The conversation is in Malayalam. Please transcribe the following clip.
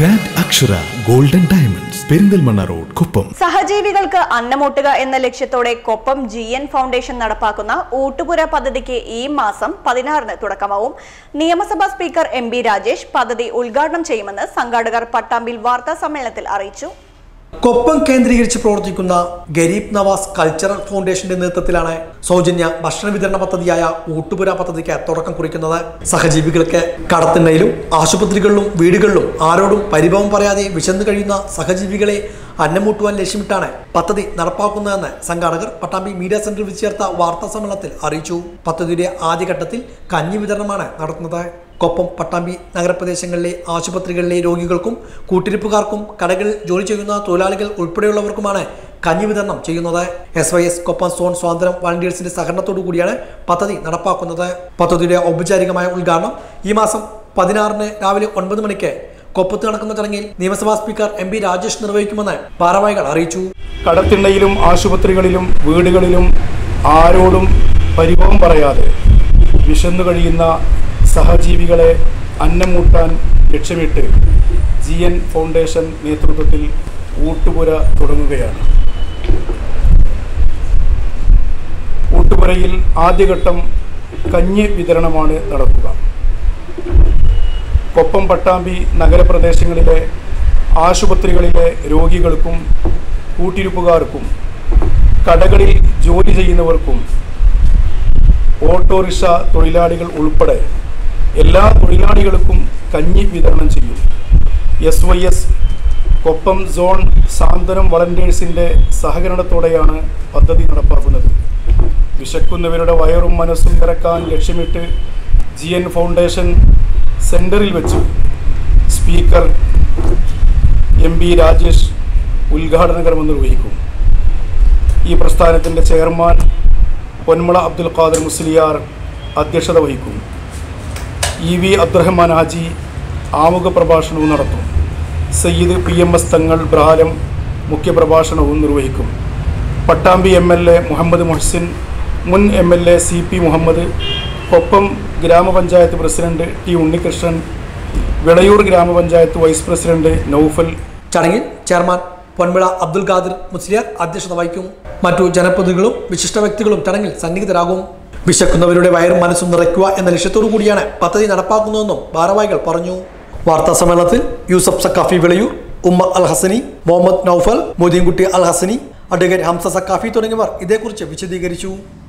grand Akshara golden diamonds Perinthalmanna road Kuppam സഹജീവികൾക്ക് അന്നമൂട്ടുക എന്ന ലക്ഷ്യത്തോടെ കൊപ്പം ജി എൻ ഫൗണ്ടേഷൻ നടപ്പാക്കുന്ന ഊട്ടുപുര പദ്ധതിക്ക് ഈ മാസം പതിനാറിന് തുടക്കമാവും നിയമസഭാ സ്പീക്കർ എം ബി രാജേഷ് പദ്ധതി ഉദ്ഘാടനം ചെയ്യുമെന്ന് സംഘാടകർ പട്ടാമ്പിൽ വാർത്താ സമ്മേളനത്തിൽ അറിയിച്ചു കൊപ്പം കേന്ദ്രീകരിച്ച് പ്രവർത്തിക്കുന്ന ഗരീബ് നവാസ് കൾച്ചറൽ ഫൗണ്ടേഷന്റെ നേതൃത്വത്തിലാണ് സൗജന്യ ഭക്ഷണ വിതരണ പദ്ധതിയായ ഊട്ടുപുര പദ്ധതിക്ക് തുടക്കം കുറിക്കുന്നത് സഹജീവികൾക്ക് കടത്തിണ്ണയിലും ആശുപത്രികളിലും വീടുകളിലും ആരോടും പരിഭവം പറയാതെ വിശന്നു കഴിയുന്ന സഹജീവികളെ അന്നമൂട്ടുവാൻ ലക്ഷ്യമിട്ടാണ് പദ്ധതി നടപ്പാക്കുന്നതെന്ന് സംഘാടകർ പട്ടാമ്പി മീഡിയ സെന്ററിൽ വെച്ച് ചേർത്ത വാർത്താ സമ്മേളനത്തിൽ അറിയിച്ചു പദ്ധതിയുടെ ആദ്യഘട്ടത്തിൽ കഞ്ഞി വിതരണമാണ് നടത്തുന്നത് കൊപ്പം പട്ടാമ്പി നഗരപ്രദേശങ്ങളിലെ ആശുപത്രികളിലെ രോഗികൾക്കും കൂട്ടിരിപ്പുകാർക്കും കടകളിൽ ജോലി ചെയ്യുന്ന തൊഴിലാളികൾ ഉൾപ്പെടെയുള്ളവർക്കുമാണ് കഞ്ഞി വിതരണം ചെയ്യുന്നത് S Y S Koppam zone സ്വാതന്ത്ര്യം വളണ്ടിയേഴ്സിന്റെ സഹകരണത്തോടു കൂടിയാണ് പദ്ധതി നടപ്പാക്കുന്നത് പദ്ധതിയുടെ ഔപചാരികമായ ഉദ്ഘാടനം ഈ മാസം പതിനാറിന് രാവിലെ ഒൻപത് മണിക്ക് കൊപ്പത്ത് നടക്കുന്ന ചടങ്ങിൽ നിയമസഭാ സ്പീക്കർ എം പി രാജേഷ് നിർവഹിക്കുമെന്ന് ഭാരവാഹികൾ അറിയിച്ചു കടത്തിണ്ണയിലും ആശുപത്രികളിലും വീടുകളിലും ആരോടും പരിഭവം പറയാതെ വിശന്നു കഴിയുന്ന സഹജീവികളെ അന്നമൂട്ടാൻ ലക്ഷ്യമിട്ട് ജി എൻ ഫൗണ്ടേഷൻ നേതൃത്വത്തിൽ ഊട്ടുപുര തുടങ്ങുകയാണ് ഊട്ടുപുരയിൽ ആദ്യഘട്ടം കഞ്ഞി വിതരണമാണ് നടക്കുക കൊപ്പം പട്ടാമ്പി നഗരപ്രദേശങ്ങളിലെ ആശുപത്രികളിലെ രോഗികൾക്കും കൂട്ടിരിപ്പുകാർക്കും കടകളിൽ ജോലി ചെയ്യുന്നവർക്കും ഓട്ടോറിക്ഷ തൊഴിലാളികൾ ഉൾപ്പെടെ എല്ലാ തൊഴിലാളികൾക്കും കഞ്ഞി വിതരണം ചെയ്യും S Y S Koppam zone Santhwanam വളണ്ടിയേഴ്സിൻ്റെ സഹകരണത്തോടെയാണ് പദ്ധതി നടപ്പാക്കുന്നത് വിശക്കുന്നവരുടെ വയറും മനസ്സും നിറക്കാൻ ലക്ഷ്യമിട്ട് ജി എൻ ഫൗണ്ടേഷൻ സെൻറ്ററിൽ വെച്ച് സ്പീക്കർ എം ബി രാജേഷ് ഉദ്ഘാടന കർമ്മം നിർവഹിക്കും ഈ പ്രസ്ഥാനത്തിൻ്റെ ചെയർമാൻ പൊന്മള അബ്ദുൽ ഖാദർ മുസ്ലിയാർ അധ്യക്ഷത വഹിക്കും ഇ വി അബ്ദുറഹ്മാൻ ഹാജി ആമുഖ പ്രഭാഷണവും നടത്തും സയ്യിദ് പി എം എസ് തങ്ങൾ ബ്രാലം മുഖ്യപ്രഭാഷണവും നിർവഹിക്കും Pattambi M L A Muhammad Muhsin മുൻ M L A C P Muhammad Koppam ഗ്രാമപഞ്ചായത്ത് പ്രസിഡന്റ് ടി ഉണ്ണികൃഷ്ണൻ വിളയൂർ ഗ്രാമപഞ്ചായത്ത് വൈസ് പ്രസിഡന്റ് നൌഫൽ ചടങ്ങിൽ ചെയർമാൻ പൊൻവിള അബ്ദുൽ ഖാദിർ മുസ്ലിയാർ അധ്യക്ഷത വഹിക്കും മറ്റു ജനപ്രതിനിധികളും വിശിഷ്ട വ്യക്തികളും ചടങ്ങിൽ സന്നിഹിതരാകും വിശക്കുന്നവരുടെ വയറും മനസ്സും നിറയ്ക്കുക എന്ന ലക്ഷ്യത്തോടു കൂടിയാണ് പദ്ധതി നടപ്പാക്കുന്നതെന്നും ഭാരവാഹികൾ പറഞ്ഞു വാർത്താ സമ്മേളനത്തിൽ യൂസഫ് സക്കാഫി വിളയൂർ ഉമ്മ അൽ ഹസനി മുഹമ്മദ് നൌഫൽ മോദീൻകുട്ടി അൽ ഹസനി അഡ്വക്കേറ്റ് ഹംസ സക്കാഫി തുടങ്ങിയവർ ഇതേക്കുറിച്ച് വിശദീകരിച്ചു